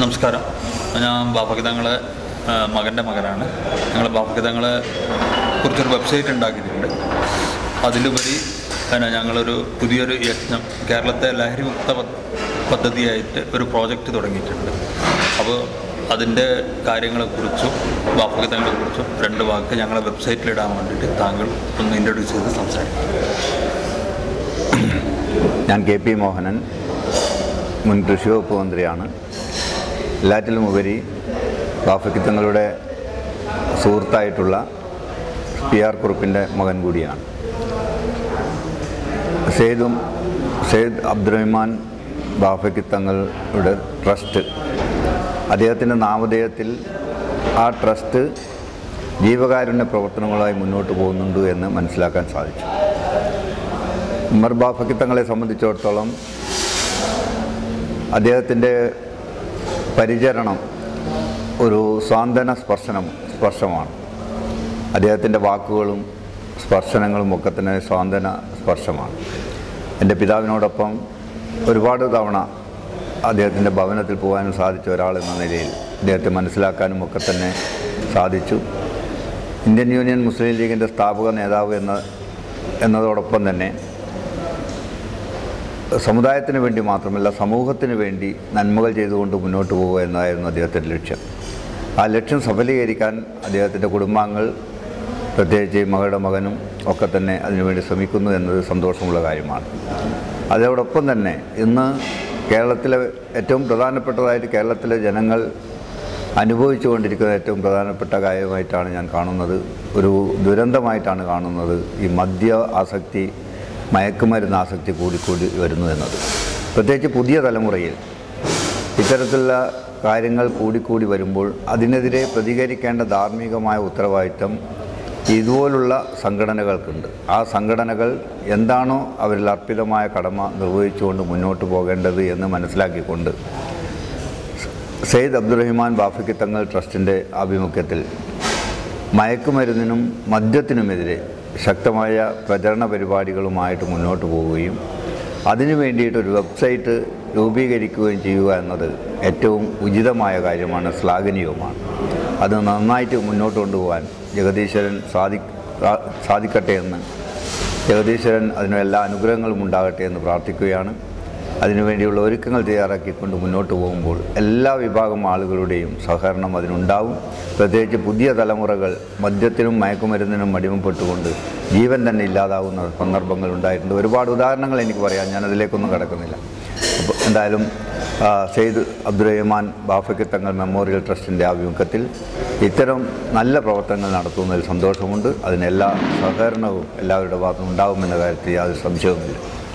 നമസ്കാരം ഞാൻ ബാപ്പക്കിതങ്ങളെ മകൻ്റെ മകനാണ് ഞങ്ങൾ ബാപ്പക്കിതങ്ങളെ കുറിച്ചൊരു വെബ്സൈറ്റ് ഉണ്ടാക്കിയിട്ടുണ്ട് അതിലുപരി പിന്നെ ഞങ്ങളൊരു പുതിയൊരു യജ്ഞം കേരളത്തെ ലഹരിമുക്ത പ- പദ്ധതിയായിട്ട് ഒരു പ്രോജക്റ്റ് തുടങ്ങിയിട്ടുണ്ട് അപ്പോൾ അതിൻ്റെ കാര്യങ്ങളെക്കുറിച്ചും ബാപ്പക്കിതങ്ങളെക്കുറിച്ചും രണ്ട് വാക്ക് ഞങ്ങളെ വെബ്സൈറ്റിലിടാൻ വേണ്ടിയിട്ട് താങ്കൾ ഒന്ന് ഇൻട്രൊഡ്യൂസ് ചെയ്ത് സംസാരിക്കും ഞാൻ കെ പി മോഹനൻ മുൻ കൃഷി വകുപ്പ് മന്ത്രിയാണ് എല്ലാറ്റിലും ഉപരി ബാഫക്കിത്തങ്ങളുടെ സുഹൃത്തായിട്ടുള്ള പി ആർ കുറുപ്പിൻ്റെ മകൻ കൂടിയാണ് സെയ്ദും സെയ്ദ് അബ്ദുറഹ്മാൻ ബാഫക്കിത്തങ്ങളുടെ ട്രസ്റ്റ് അദ്ദേഹത്തിൻ്റെ നാമധേയത്തിൽ ആ ട്രസ്റ്റ് ജീവകാരുണ്യ പ്രവർത്തനങ്ങളുമായി മുന്നോട്ട് പോകുന്നുണ്ട് എന്ന് മനസ്സിലാക്കാൻ സാധിച്ചു ഉമർ ബാഫക്കി തങ്ങളെ സംബന്ധിച്ചിടത്തോളം അദ്ദേഹത്തിൻ്റെ പരിചരണം ഒരു സ്വാന്തന സ്പർശനം സ്പർശമാണ് അദ്ദേഹത്തിൻ്റെ വാക്കുകളും സ്പർശനങ്ങളും ഒക്കെ തന്നെ സ്വാന്തന സ്പർശമാണ് എൻ്റെ പിതാവിനോടൊപ്പം ഒരുപാട് തവണ അദ്ദേഹത്തിൻ്റെ ഭവനത്തിൽ പോകാനും സാധിച്ച ഒരാളെന്ന നിലയിൽ അദ്ദേഹത്തെ മനസ്സിലാക്കാനും ഒക്കെ തന്നെ സാധിച്ചു ഇന്ത്യൻ യൂണിയൻ മുസ്ലിം ലീഗിൻ്റെ സ്ഥാപക നേതാവ് എന്ന എന്നതോടൊപ്പം തന്നെ സമുദായത്തിന് വേണ്ടി മാത്രമല്ല സമൂഹത്തിന് വേണ്ടി നന്മകൾ ചെയ്തുകൊണ്ട് മുന്നോട്ട് പോവുക എന്നതായിരുന്നു അദ്ദേഹത്തിൻ്റെ ലക്ഷ്യം ആ ലക്ഷ്യം സഫലീകരിക്കാൻ അദ്ദേഹത്തിൻ്റെ കുടുംബാംഗങ്ങൾ പ്രത്യേകിച്ച് മകളുടെ മകനും ഒക്കെ തന്നെ അതിനുവേണ്ടി ശ്രമിക്കുന്നു എന്നത് സന്തോഷമുള്ള കാര്യമാണ് അതോടൊപ്പം തന്നെ ഇന്ന് കേരളത്തിലെ ഏറ്റവും പ്രധാനപ്പെട്ടതായിട്ട് കേരളത്തിലെ ജനങ്ങൾ അനുഭവിച്ചുകൊണ്ടിരിക്കുന്ന ഏറ്റവും പ്രധാനപ്പെട്ട കാര്യമായിട്ടാണ് ഞാൻ കാണുന്നത് ഒരു ദുരന്തമായിട്ടാണ് കാണുന്നത് ഈ മദ്യ ആസക്തി മയക്കുമരുന്ന് ആസക്തി കൂടിക്കൂടി വരുന്നു എന്നത് പ്രത്യേകിച്ച് പുതിയ തലമുറയിൽ ഇത്തരത്തിലുള്ള കാര്യങ്ങൾ കൂടിക്കൂടി വരുമ്പോൾ അതിനെതിരെ പ്രതികരിക്കേണ്ട ധാർമ്മികമായ ഉത്തരവാദിത്തം ഇതുപോലുള്ള സംഘടനകൾക്കുണ്ട് ആ സംഘടനകൾ എന്താണോ അവരിൽ അർപ്പിതമായ കടമ നിർവഹിച്ചുകൊണ്ട് മുന്നോട്ട് പോകേണ്ടത് എന്ന് മനസ്സിലാക്കിക്കൊണ്ട് സെയ്ദ് അബ്ദുറഹിമാൻ ബാഫിക്ക് തങ്ങൾ ട്രസ്റ്റിൻ്റെ ആഭിമുഖ്യത്തിൽ മയക്കുമരുന്നിനും മദ്യത്തിനുമെതിരെ ശക്തമായ പ്രചരണ പരിപാടികളുമായിട്ട് മുന്നോട്ട് പോവുകയും അതിനു വേണ്ടിയിട്ട് ഒരു വെബ്സൈറ്റ് രൂപീകരിക്കുകയും ചെയ്യുക എന്നത് ഏറ്റവും ഉചിതമായ കാര്യമാണ് ശ്ലാഘനീയവുമാണ് അത് നന്നായിട്ട് മുന്നോട്ട് കൊണ്ടുപോകാൻ ജഗദീശ്വരൻ സാധി സാ- സാധിക്കട്ടെ എന്ന് ജഗദീശ്വരൻ അതിന് എല്ലാ അനുഗ്രഹങ്ങളും ഉണ്ടാകട്ടെ എന്ന് പ്രാർത്ഥിക്കുകയാണ് അതിനുവേണ്ടിയുള്ള ഒരുക്കങ്ങൾ തയ്യാറാക്കിക്കൊണ്ട് മുന്നോട്ട് പോകുമ്പോൾ എല്ലാ വിഭാഗം ആളുകളുടെയും സഹകരണം അതിനുണ്ടാവും പ്രത്യേകിച്ച് പുതിയ തലമുറകൾ മദ്യത്തിനും മയക്കുമരുന്നിനും അടിമപ്പെട്ടുകൊണ്ട് ജീവൻ തന്നെ ഇല്ലാതാവുന്ന സന്ദർഭങ്ങൾ ഉണ്ടായിട്ടുണ്ട് ഒരുപാട് ഉദാഹരണങ്ങൾ എനിക്ക് പറയാം ഞാൻ അതിലേക്കൊന്നും കിടക്കുന്നില്ല അപ്പോൾ എന്തായാലും ആ, സെയ്ദ് അബ്ദുറഹ്മാൻ ബാഫയ്ക്ക് തങ്ങൾ മെമ്മോറിയൽ ട്രസ്റ്റിൻ്റെ ആഭിമുഖ്യത്തിൽ ഇത്തരം നല്ല പ്രവർത്തനങ്ങൾ നടത്തുന്നതിൽ സന്തോഷമുണ്ട് അതിന് എല്ലാ സഹകരണവും എല്ലാവരുടെ ഭാഗത്തും ഉണ്ടാകുമെന്ന കാര്യത്തിൽ യാതൊരു സംശയവുമില്ല